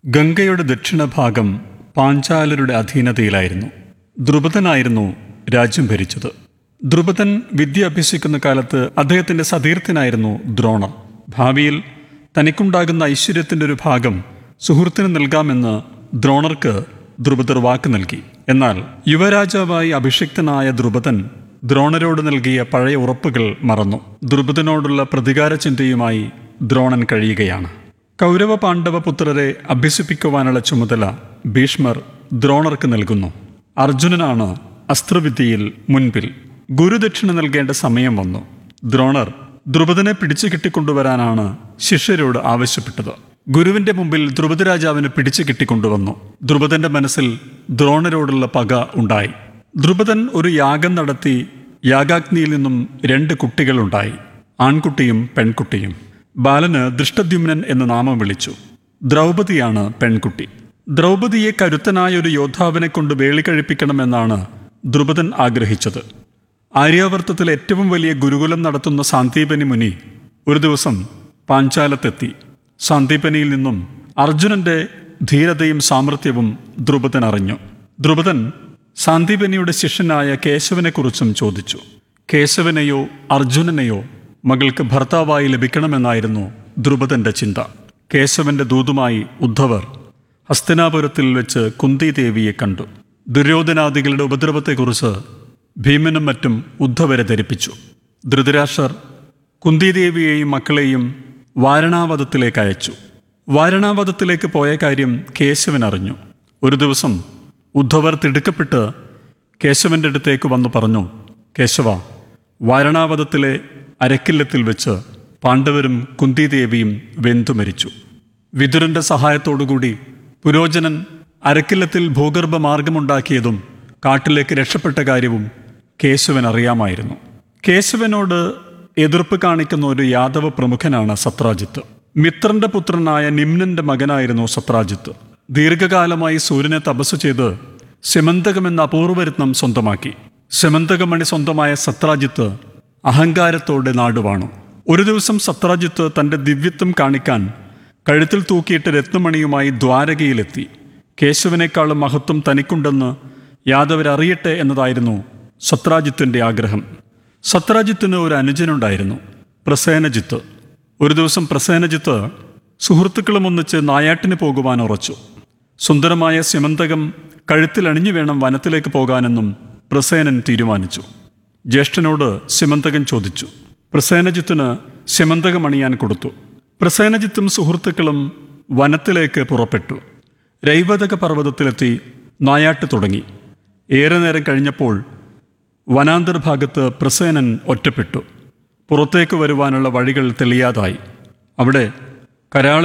ഗംഗയുടെ ദക്ഷിണഭാഗം പാഞ്ചാലരുടെ അധീനതയിലായിരുന്നു ദ്രുപദനായിരുന്നു രാജ്യം ഭരിച്ചത് ദ്രുപദൻ വിദ്യ അഭ്യസിക്കുന്ന കാലത്ത് അദ്ദേഹത്തിന്റെ സതീർത്ഥനായിരുന്നു ദ്രോണർ ഭാവിയിൽ തനിക്കുണ്ടാകുന്ന ഐശ്വര്യത്തിന്റെ ഒരു ഭാഗം സുഹൃത്തിന് നൽകാമെന്ന് ദ്രോണർക്ക് ദ്രുപദർ വാക്ക് നൽകി എന്നാൽ യുവരാജാവായി അഭിഷിക്തനായ ദ്രുപദൻ ദ്രോണരോട് നൽകിയ പഴയ ഉറപ്പുകൾ മറന്നു ദ്രുപദനോടുള്ള പ്രതികാര ചിന്തയുമായി ദ്രോണൻ കഴിയുകയാണ് കൗരവ പാണ്ഡവ പുത്രരെ അഭ്യസിപ്പിക്കുവാനുള്ള ചുമതല ഭീഷ്മർ ദ്രോണർക്ക് നൽകുന്നു അർജുനനാണ് അസ്ത്രവിദ്യയിൽ മുൻപിൽ ഗുരുദക്ഷിണ നൽകേണ്ട സമയം വന്നു ദ്രോണർ ദ്രുപദനെ പിടിച്ചു കെട്ടിക്കൊണ്ടുവരാനാണ് ശിഷ്യരോട് ആവശ്യപ്പെട്ടത് ഗുരുവിന്റെ മുമ്പിൽ ദ്രുപദ രാജാവിന് പിടിച്ചു കെട്ടിക്കൊണ്ടുവന്നു ദ്രുപദന്റെ മനസ്സിൽ ദ്രോണരോടുള്ള പക ഉണ്ടായി ദ്രുപദൻ ഒരു യാഗം നടത്തി യാഗാഗ്നിയിൽ നിന്നും രണ്ട് കുട്ടികളുണ്ടായി ആൺകുട്ടിയും പെൺകുട്ടിയും ബാലന് ദൃഷ്ടദ്യുമ്നൻ എന്ന് നാമം വിളിച്ചു ദ്രൗപദിയാണ് പെൺകുട്ടി ദ്രൗപദിയെ കരുത്തനായ ഒരു യോദ്ധാവിനെ കൊണ്ട് വേളി കഴിപ്പിക്കണമെന്നാണ് ദ്രുപദൻ ആഗ്രഹിച്ചത് ആര്യാവർത്തത്തിൽ ഏറ്റവും വലിയ ഗുരുകുലം നടത്തുന്ന സാന്ദീപനി മുനി ഒരു ദിവസം പാഞ്ചാലത്തെത്തി സാന്ദീപനിയിൽ നിന്നും അർജുനന്റെ ധീരതയും സാമർഥ്യവും ദ്രുപദൻ അറിഞ്ഞു ദ്രുപദൻ സാന്ദീപനിയുടെ ശിഷ്യനായ കേശവനെക്കുറിച്ചും ചോദിച്ചു കേശവനെയോ അർജുനനെയോ മകൾക്ക് ഭർത്താവായി ലഭിക്കണമെന്നായിരുന്നു ദ്രുപദന്റെ ചിന്ത കേശവന്റെ ദൂതുമായി ഉദ്ധവർ ഹസ്തിനാപുരത്തിൽ വെച്ച് കുന്തിദേവിയെ കണ്ടു ദുര്യോധനാദികളുടെ ഉപദ്രവത്തെക്കുറിച്ച് ഭീമനും മറ്റും ഉദ്ധവരെ ധരിപ്പിച്ചു ധൃതരാഷ്ട്രർ കുന്തിദേവിയെയും മക്കളെയും വാരണാവതത്തിലേക്ക് അയച്ചു വാരണാവതത്തിലേക്ക് പോയ കാര്യം കേശവൻ അറിഞ്ഞു ഒരു ദിവസം ഉദ്ധവർ തിടുക്കപ്പെട്ട് കേശവന്റെ അടുത്തേക്ക് വന്നു പറഞ്ഞു കേശവ വാരണാവതത്തിലെ അരക്കില്ലത്തിൽ വെച്ച് പാണ്ഡവരും കുന്തിദേവിയും വെന്തു മരിച്ചു വിതുരന്റെ സഹായത്തോടുകൂടി പുരോചനൻ അരക്കില്ലത്തിൽ ഭൂഗർഭ മാർഗമുണ്ടാക്കിയതും കാട്ടിലേക്ക് രക്ഷപ്പെട്ട കാര്യവും കേശവൻ അറിയാമായിരുന്നു കേശവനോട് എതിർപ്പ് കാണിക്കുന്ന ഒരു യാദവ പ്രമുഖനാണ് സത്രാജിത്ത് മിത്രന്റെ പുത്രനായ നിമ്നന്റെ മകനായിരുന്നു സത്രാജിത്ത് ദീർഘകാലമായി സൂര്യനെ തപസ് ചെയ്ത് സെമന്തകം എന്ന അപൂർവരത്നം സ്വന്തമാക്കി സെമന്തകമണി സ്വന്തമായ സത്രാജിത്ത് അഹങ്കാരത്തോടെ നാടുവാണു ഒരു ദിവസം സത്രാജിത്ത് തന്റെ ദിവ്യത്വം കാണിക്കാൻ കഴുത്തിൽ തൂക്കിയിട്ട് രത്നമണിയുമായി ദ്വാരകയിലെത്തി കേശവനേക്കാളും മഹത്വം തനിക്കുണ്ടെന്ന് യാദവരറിയട്ടെ എന്നതായിരുന്നു സത്രാജിത്തിന്റെ ആഗ്രഹം സത്രാജിത്തിന് ഒരു അനുജനുണ്ടായിരുന്നു പ്രസേനജിത്ത് ഒരു ദിവസം പ്രസേനജിത്ത് സുഹൃത്തുക്കളും ഒന്നിച്ച് നായാട്ടിന് പോകുവാൻ ഉറച്ചു സുന്ദരമായ സിമന്തകം കഴുത്തിൽ അണിഞ്ഞു വേണം വനത്തിലേക്ക് പോകാനെന്നും പ്രസേനൻ തീരുമാനിച്ചു ജ്യേഷ്ഠനോട് സിമന്തകൻ ചോദിച്ചു പ്രസേനജിത്തിന് സിമന്തകം അണിയാൻ കൊടുത്തു പ്രസേനജിത്തും സുഹൃത്തുക്കളും വനത്തിലേക്ക് പുറപ്പെട്ടു രൈവതക പർവ്വതത്തിലെത്തി നായാട്ട് തുടങ്ങി ഏറെ നേരം കഴിഞ്ഞപ്പോൾ വനാന്തർഭാഗത്ത് പ്രസേനൻ ഒറ്റപ്പെട്ടു പുറത്തേക്ക് വരുവാനുള്ള വഴികൾ തെളിയാതായി അവിടെ കരാള